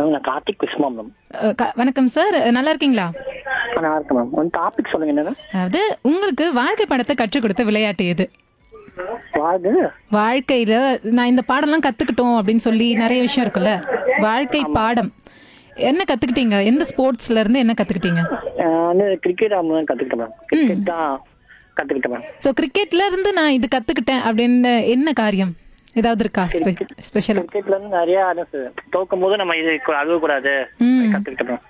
ma'am நான் Karthik Sushma ma'am அஹ், க- வணக்கம் சார் நல்லா இருக்கீங்களா நல்லா இருக்கேன் மேம் ஒரு டாபிக் சொல்லுங்க என்னங்க அதாவது உங்களுக்கு வாழ்க்கை பாடத்தை கற்றுக் கொடுத்த விளையாட்டு எது வாது வாழ்க்கையில நான் இந்த பாடம்லாம் கத்துக்கிட்டோம் அப்படின்னு சொல்லி நிறைய விஷயம் இருக்குல்ல வாழ்க்கை பாடம் என்ன கத்துக்கிட்டீங்க எந்த ஸ்போர்ட்ஸ்ல இருந்து என்ன கத்துக்கிட்டீங்க வந்து கிரிக்கெட் தான் கற்றுக்கிட்டேன் மேம் கிரிக்கெட் தான் கற்றுக்கிட்டேன் மேம் ஸோ கிரிக்கெட்ல இருந்து நான் இது கத்துக்கிட்டேன் அப்படின்னு என்ன காரியம் ஏதாவது இருக்கா ஸ்பெஷலா கிரிக்கெட்ல இருந்து நிறைய தோக்கும் போது நம்ம இது அழுவ கூடாது ம் கற்றுக்கிட்டேன் மேம்